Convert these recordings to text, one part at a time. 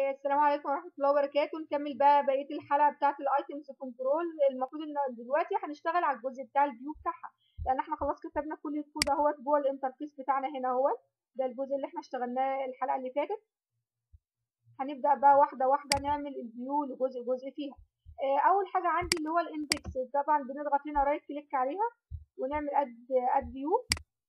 إيه السلام عليكم ورحمة الله وبركاته نكمل بقى بقية الحلقة بتاعة الايتمز كنترول المفروض ان دلوقتي هنشتغل على الجزء بتاع الفيو بتاعها لان احنا خلاص كتبنا كل الكود اهوت جوه الانترفيس بتاعنا هنا اهوت ده الجزء اللي احنا اشتغلناه الحلقة اللي فاتت هنبدأ بقى واحدة واحدة نعمل الفيو لجزء جزء فيها إيه اول حاجة عندي اللي هو الاندكس طبعا بنضغط هنا رايت كليك عليها ونعمل اد اد فيو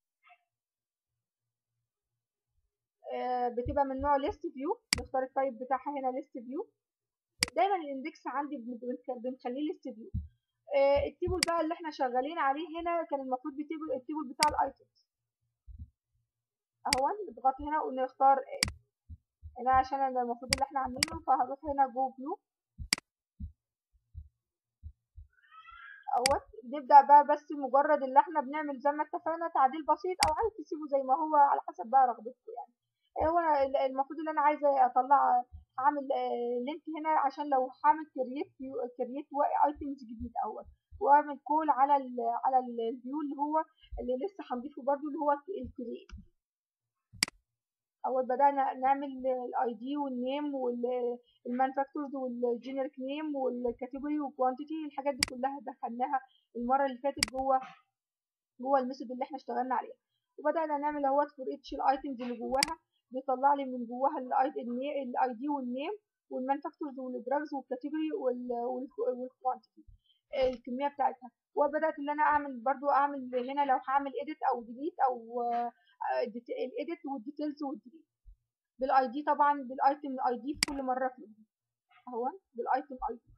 بتبقى من نوع ليست فيو نختار التايب بتاعها هنا ليست فيو دايما الاندكس عندي بنخليه ليست فيو التيبل بقى اللي احنا شغالين عليه هنا كان المفروض بتيبل التيبل بتاع الايتمز اهو نضغط هنا ونختار هنا عشان انا المفروض اللي احنا عاملينه فهضيف هنا جو فيو اهوت نبدا بقى بس مجرد اللي احنا بنعمل زي ما اتفقنا تعديل بسيط او عايز تسيبه زي ما هو على حسب بقى رغبتكم يعني هو المفروض اللي انا عايزه اطلع هعمل لينك هنا عشان لو هعمل كرييت كرييت ايتمز جديد اول واعمل كول على ال على الفيو اللي هو اللي لسه هنضيفه برده اللي هو الكرييت اول بدانا نعمل الاي دي والنيم والمانفاكتورز والجينيريك نيم والكاتيجوري والكوانتيتي الحاجات دي كلها دخلناها المره اللي فاتت جوه جوه الميثود اللي احنا اشتغلنا عليها وبدانا نعمل اهوت فور اتش الايتمز اللي جواها بيطلع لي من جواها الاي دي والنيم والمانفاكتورز والدراجز والكاتيجوري والكوانتيتي الكميه بتاعتها وبدات ان انا اعمل برضو اعمل هنا لو هعمل اديت او ديليت او الاديت والديتيلز والديليت بالاي دي طبعا بالايتم اي دي في كل مره فيهم اهو بالايتم اي دي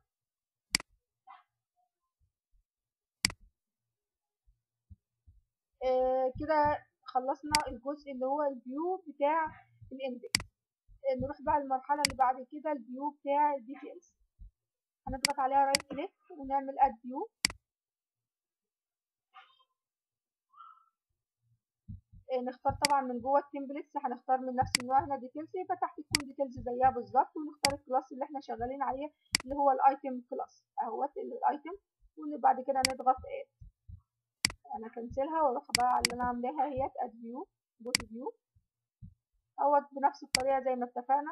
آه كده خلصنا الجزء اللي هو الفيو بتاع الاندكس نروح بقى المرحله اللي بعد كده الفيو بتاع الديتيلز هنضغط عليها رايت كليك ونعمل اد فيو نختار طبعا من جوه التمبلتس هنختار من نفس النوع هنا ديتيلز يبقى تحت تكون ديتيلز زيها بالظبط ونختار الكلاس اللي احنا شغالين عليه اللي هو الايتم كلاس اهوت الايتم وبعد كده نضغط اد انا كنسلها واروح بقى على اللي انا عاملاها هي اد فيو جو تو فيو اهوت بنفس الطريقه زي ما اتفقنا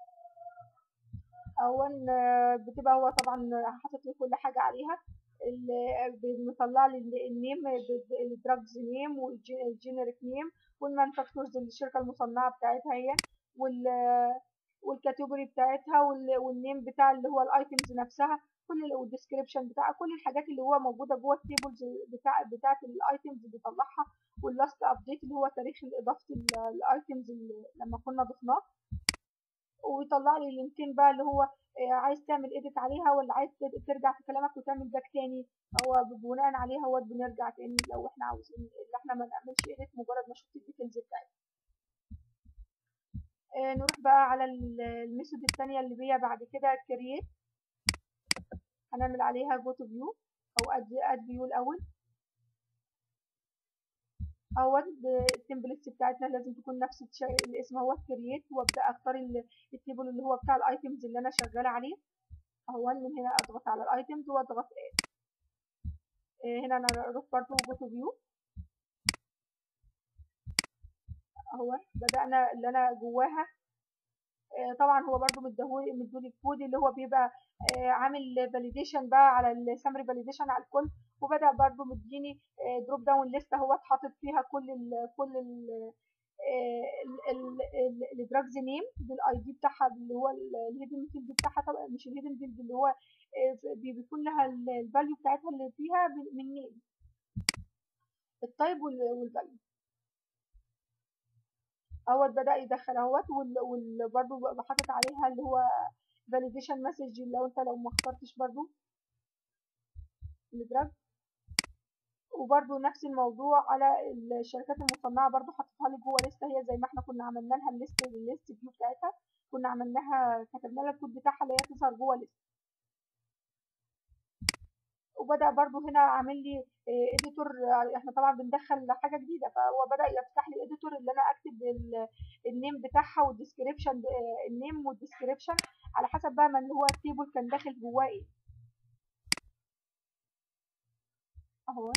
اول بتبقى هو طبعا حاطط لي كل حاجه عليها مطلع لي النيم الدراجز نيم والجينيريك نيم والمانفاكتورز الشركه المصنعه بتاعتها هي وال والكاتيجوري بتاعتها والنيم بتاع اللي هو الايتمز نفسها كل والديسكريبشن بتاع كل الحاجات اللي هو موجوده جوه التيبلز بتاع بتاعه الايتمز بيطلعها واللاست ابديت اللي هو تاريخ اضافه الايتمز لما كنا ضفناه ويطلع لي لينكين بقى اللي هو عايز تعمل اديت عليها ولا عايز ترجع في كلامك وتعمل باك تاني هو بناء عليه هو بنرجع تاني لو احنا عاوزين اللي احنا ما نعملش اديت مجرد ما شفت الديتيلز بتاعتها نروح بقى على الميثود الثانيه اللي هي بعد كده كرييت هنعمل عليها جو تو فيو او اد اد فيو الاول اهوت التمبلتس بتاعتنا لازم تكون نفس الاسم اهوت كرييت وابدا اختار التيبل اللي هو بتاع الايتمز اللي انا شغاله عليه اهو من هنا اضغط على الايتمز واضغط اد هنا انا اروح برضو جو تو فيو اهو بدانا اللي انا جواها طبعا هو برضو مديهولي مديولي الكود اللي هو بيبقى عامل فاليديشن بقى على السامري فاليديشن على الكل وبدا برضو مديني دروب داون ليست اهوت حاطط فيها كل ال كل ال الدراجز نيم بالاي دي بتاعها اللي هو الهيدن فيلد بتاعها طبعا مش الهيدن فيلد اللي هو بيكون لها الفاليو بتاعتها اللي فيها من نيم التايب والفاليو اهوت بدا يدخل اهوت وبرده حاطط عليها اللي هو فاليديشن مسج لو انت لو ما اخترتش برضو الدراج وبرضو نفس الموضوع على الشركات المصنعه برضو حطيتها لي جوه لسته هي زي ما احنا كنا عملنا لها الليست الليست فيو بتاعتها كنا عملناها كتبنا لها الكود بتاعها اللي هي تظهر جوه ليست وبدا برضو هنا عامل لي اديتور احنا طبعا بندخل حاجه جديده فهو بدا يفتح لي اديتور اللي انا اكتب النيم بتاعها والديسكريبشن النيم والديسكريبشن على حسب بقى ما اللي هو التيبل كان داخل جواه ايه اهو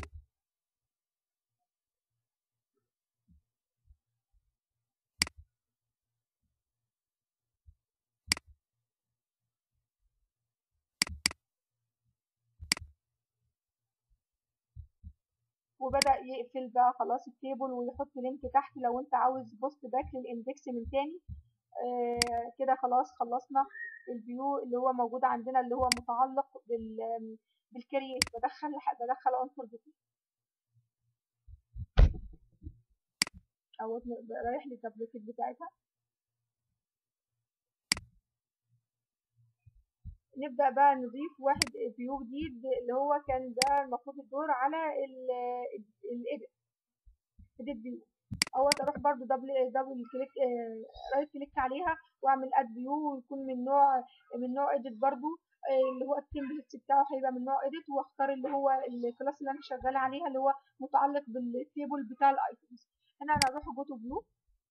وبدا يقفل بقى خلاص التيبل ويحط لينك تحت لو انت عاوز بوست باك للاندكس من تاني آه كده خلاص خلصنا الفيو اللي هو موجود عندنا اللي هو متعلق بال بالكرييت بدخل بدخل عنصر جديد او رايح للدبليكيت بتاعتها نبدأ بقى نضيف واحد فيو جديد اللي هو كان ده المفروض الدور على الايديت ايديت فيو اهوت اروح برضو دبل دبل كليك رايت كليك عليها واعمل اد فيو ويكون من نوع من نوع ايديت برضو اللي هو التمبلت بتاعه هيبقى من نوع ايديت واختار اللي هو الكلاس اللي انا شغاله عليها اللي هو متعلق بالتيبل بتاع الايتمز هنا انا اروح جو تو فيو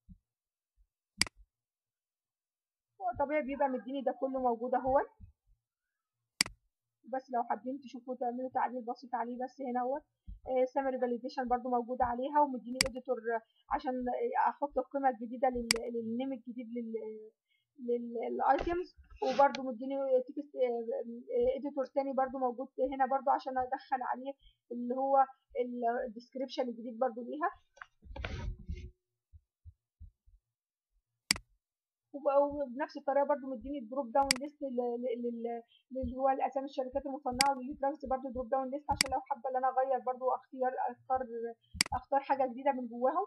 هو طبيعي بيبقى مديني ده كله موجود اهوت بس لو حابين تشوفوا تعملوا تعديل بسيط عليه بس هنا اهوت سامري فاليديشن برضو موجودة عليها ومديني اديتور عشان احط القيمة الجديدة للنيم الجديد للايتمز وبرضو مديني تكست اديتور تاني برضو موجود هنا برضو عشان ادخل عليه اللي هو الديسكريبشن الجديد برضو ليها وبنفس الطريقه برضو مديني الدروب داون ليست اللي هو الاسامي الشركات المصنعه وللدراجز برضو دروب داون ليست عشان لو حابه ان انا اغير برضو اختيار اختار اختار حاجه جديده من جواهم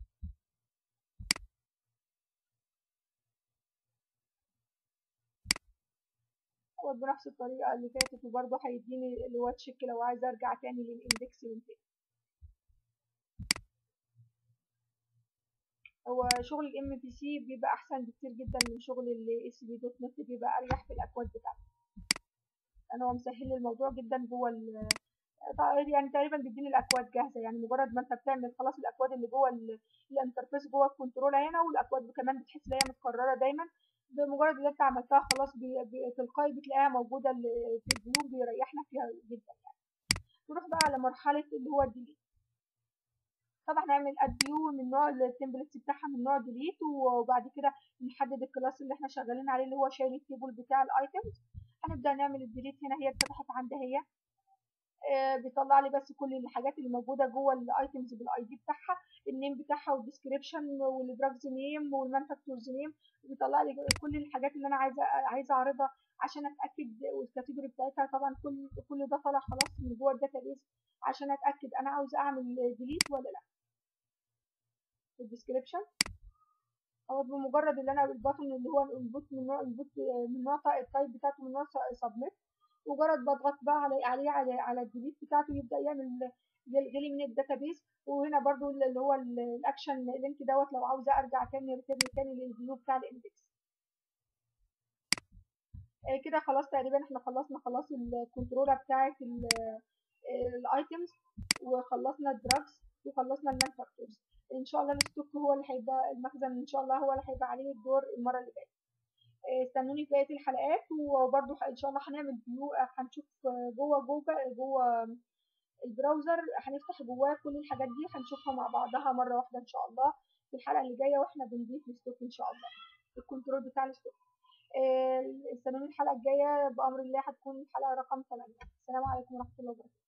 بنفس الطريقه اللي فاتت وبرضو هيديني اللي هو تشيك لو عايزه ارجع تاني للاندكس من تاني هو شغل الام بي سي بيبقى احسن بكتير جدا من شغل الاس بي دوت نت بيبقى اريح في الاكواد بتاعته انا هو مسهل الموضوع جدا جوه يعني تقريبا بيديني الاكواد جاهزه يعني مجرد ما انت بتعمل خلاص الاكواد اللي جوه الانترفيس جوه الكنترول هنا والاكواد كمان بتحس ان هي متكرره دايما بمجرد ان انت عملتها خلاص تلقائي بتلاقيها موجوده في الفيو بيريحنا فيها جدا يعني نروح بقى على مرحله اللي هو الديليت طبعا نعمل اد فيو من نوع التمبلتس بتاعها من نوع ديليت وبعد كده نحدد الكلاس اللي احنا شغالين عليه اللي هو شايل التيبل بتاع الايتمز هنبدا نعمل الديليت هنا هي اتفتحت عندها هي آه بيطلع لي بس كل الحاجات اللي موجوده جوه الايتمز بالاي دي بتاعها النيم بتاعها والديسكريبشن والدراجز نيم والمانفاكتورز نيم بيطلع لي كل الحاجات اللي انا عايزه عايزه اعرضها عشان اتاكد والكاتيجوري بتاعتها طبعا كل كل ده طالع خلاص من جوه الداتابيز عشان اتاكد انا عاوزه اعمل ديليت ولا لا في الديسكريبشن او بمجرد ان انا البطن اللي هو الانبوت من نوع الانبوت من نوع التايب بتاعته من نوع سبميت مجرد بضغط بقى عليه عليه على, على الديليت بتاعته يبدا يعمل يلغي من الداتابيس وهنا برضو اللي هو الاكشن لينك دوت لو عاوزه ارجع تاني ريتيرن تاني للفيو بتاع الاندكس آه كده خلاص تقريبا احنا خلصنا خلاص الكنترولة بتاعت الايتمز وخلصنا الدراجز وخلصنا المانفاكتورز ان شاء الله الستوك هو اللي هيبقى المخزن ان شاء الله هو اللي هيبقى عليه الدور المره اللي جايه استنوني في بقيه الحلقات وبرده ان شاء الله هنعمل فيو هنشوف جوه جوه جوه البراوزر هنفتح جواه كل الحاجات دي هنشوفها مع بعضها مره واحده ان شاء الله في الحلقه اللي جايه واحنا بنضيف الستوك ان شاء الله الكنترول بتاع الستوك استنوني الحلقه الجايه بامر الله هتكون الحلقه رقم 8 السلام عليكم ورحمه الله وبركاته